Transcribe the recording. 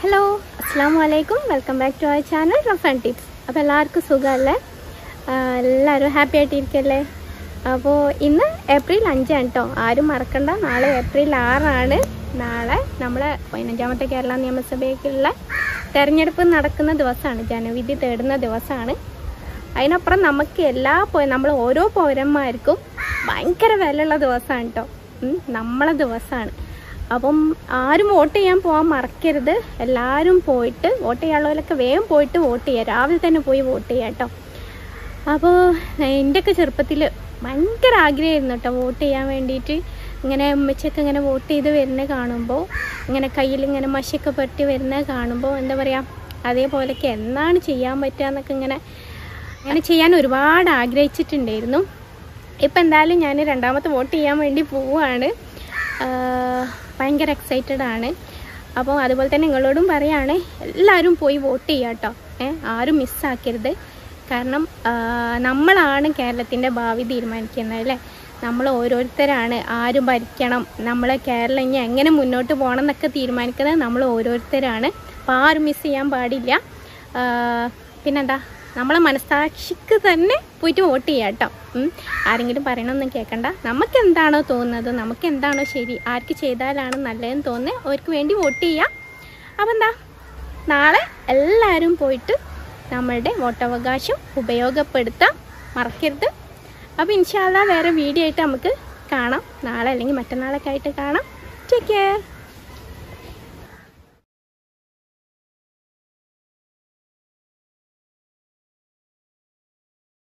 Hello അസ്സാം വലൈക്കും welcome back to our channel rough and tips അപ്പോൾ എല്ലാവർക്കും സുഖമല്ലേ ആഹ് എല്ലാവരും ഹാപ്പി ആയിട്ടിരിക്കല്ലേ അപ്പോൾ ഇന്ന് ഏപ്രിൽ അഞ്ചാണ് കേട്ടോ ആരും മറക്കണ്ട നാളെ ഏപ്രിൽ ആറാണ് നാളെ നമ്മളെ പതിനഞ്ചാമത്തെ കേരള നിയമസഭയ്ക്കുള്ള തെരഞ്ഞെടുപ്പ് നടക്കുന്ന ദിവസമാണ് ജനവിധി തേടുന്ന ദിവസമാണ് അതിനപ്പുറം നമുക്ക് എല്ലാ പോ നമ്മൾ ഓരോ പൗരന്മാർക്കും ഭയങ്കര വിലയുള്ള ദിവസമാണ് കേട്ടോ നമ്മളെ ദിവസമാണ് അപ്പം ആരും വോട്ട് ചെയ്യാൻ പോകാൻ മറക്കരുത് എല്ലാവരും പോയിട്ട് വോട്ട് ചെയ്യാനുള്ളവരൊക്കെ വേഗം പോയിട്ട് വോട്ട് ചെയ്യുക രാവിലെ തന്നെ പോയി വോട്ട് ചെയ്യുക കേട്ടോ അപ്പോൾ എൻ്റെയൊക്കെ ചെറുപ്പത്തിൽ ഭയങ്കര ആഗ്രഹമായിരുന്നു കേട്ടോ വോട്ട് ചെയ്യാൻ വേണ്ടിയിട്ട് ഇങ്ങനെ ഉമ്മച്ചൊക്കെ ഇങ്ങനെ വോട്ട് ചെയ്ത് വരുന്നത് കാണുമ്പോൾ ഇങ്ങനെ കയ്യിൽ ഇങ്ങനെ മഷിയൊക്കെ പെട്ടി വരുന്നത് കാണുമ്പോൾ എന്താ പറയുക അതേപോലെയൊക്കെ എന്നാണ് ചെയ്യാൻ പറ്റുക എന്നൊക്കെ ഇങ്ങനെ അങ്ങനെ ചെയ്യാൻ ഒരുപാട് ആഗ്രഹിച്ചിട്ടുണ്ടായിരുന്നു ഇപ്പം എന്തായാലും ഞാൻ രണ്ടാമത്തെ വോട്ട് ചെയ്യാൻ വേണ്ടി പോവുകയാണ് ആഹ് ഭയങ്കര എക്സൈറ്റഡ് ആണ് അപ്പോൾ അതുപോലെ തന്നെ നിങ്ങളോടും പറയാണ് എല്ലാവരും പോയി വോട്ട് ചെയ്യുക കേട്ടോ ഏ ആരും മിസ്സാക്കരുത് കാരണം ആഹ് നമ്മളാണ് കേരളത്തിൻ്റെ ഭാവി തീരുമാനിക്കുന്നത് അല്ലേ നമ്മൾ ഓരോരുത്തരാണ് ആര് ഭരിക്കണം നമ്മളെ കേരളം ഇനി എങ്ങനെ മുന്നോട്ട് പോകണം എന്നൊക്കെ തീരുമാനിക്കുന്നത് നമ്മൾ ഓരോരുത്തരാണ് അപ്പോൾ ആരും മിസ് ചെയ്യാൻ പാടില്ല ആഹ് പിന്നെന്താ നമ്മളെ മനസ്സാക്ഷിക്ക് തന്നെ പോയിട്ട് വോട്ട് ചെയ്യാം കേട്ടോ ഉം. ആരെങ്കിലും പറയണമെന്നും കേൾക്കണ്ട നമുക്ക് എന്താണോ തോന്നുന്നത് നമുക്ക് എന്താണോ ശരി ആർക്ക് ചെയ്താലാണ് നല്ലതെന്ന് തോന്നുന്നത് അവർക്ക് വേണ്ടി വോട്ട് ചെയ്യാം അപ്പം എന്താ നാളെ എല്ലാവരും പോയിട്ട് നമ്മളുടെ വോട്ടവകാശം ഉപയോഗപ്പെടുത്താൻ മറക്കരുത് അപ്പോൾ ഇൻഷാല്ല വേറെ വീഡിയോ ആയിട്ട് നമുക്ക് കാണാം നാളെ അല്ലെങ്കിൽ മറ്റന്നാളൊക്കെ ആയിട്ട് കാണാം ടേക്ക് കെയർ